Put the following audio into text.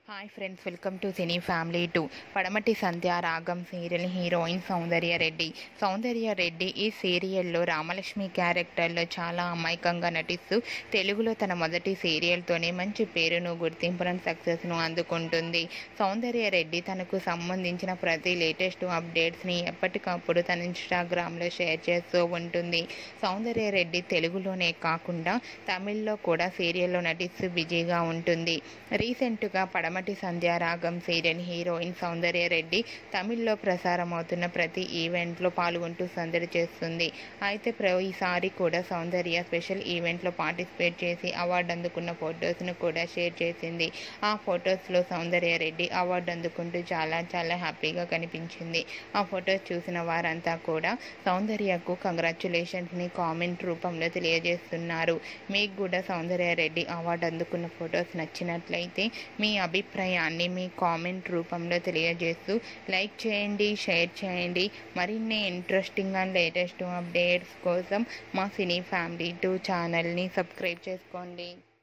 hi friends welcome to cine family two Padamati Sandhya Ragam serial heroine Soundarya Reddy Soundarya Reddy ఈ సీరియల్లో రామలక్ష్మి క్యారెక్టర్లో చాలా అమాయకంగా నటిస్తూ తెలుగులో తన మొదటి సీరియల్తోనే మంచి పేరును గుర్తింపును సక్సెస్ను అందుకుంటుంది సౌందర్య రెడ్డి తనకు సంబంధించిన ప్రతి లేటెస్ట్ అప్డేట్స్ని ఎప్పటికప్పుడు తన ఇన్స్టాగ్రామ్లో షేర్ చేస్తూ ఉంటుంది సౌందర్య రెడ్డి తెలుగులోనే కాకుండా తమిళ్లో కూడా సీరియల్లో నటిస్తూ బిజీగా ఉంటుంది రీసెంట్గా పడమటి సంధ్య రాగం సీరియల్ హీరోయిన్ సౌందర్య రెడ్డి తమిళ్లో ప్రసారం అవుతున్న ప్రతి ఈవెంట్లో పాల్గొంటూ సందడి చేస్తుంది అయితే ప్ర ఈసారి కూడా సౌందర్య స్పెషల్ ఈవెంట్లో పార్టిసిపేట్ చేసి అవార్డు అందుకున్న ఫొటోస్ను కూడా షేర్ చేసింది ఆ ఫొటోస్లో సౌందర్య రెడ్డి అవార్డు అందుకుంటూ చాలా చాలా హ్యాపీగా కనిపించింది ఆ ఫొటోస్ చూసిన వారంతా కూడా సౌందర్యకు కంగ్రాచులేషన్స్ని కామెంట్ రూపంలో తెలియజేస్తున్నారు మీకు కూడా సౌందర్య రెడ్డి అవార్డు అందుకున్న ఫొటోస్ నచ్చినట్లయితే మీ అభిప్రాయాన్ని మీ కామెంట్ రూపంలో తెలియజేస్తూ లైక్ చేయండి షేర్ చేయండి మరిన్ని ఇంట్రెస్టింగ్ అండ్ లేటెస్ట్ అప్డేట్స్ కోసం మా సినీ ఫ్యామిలీ టూ ఛానల్ని సబ్స్క్రైబ్ చేసుకోండి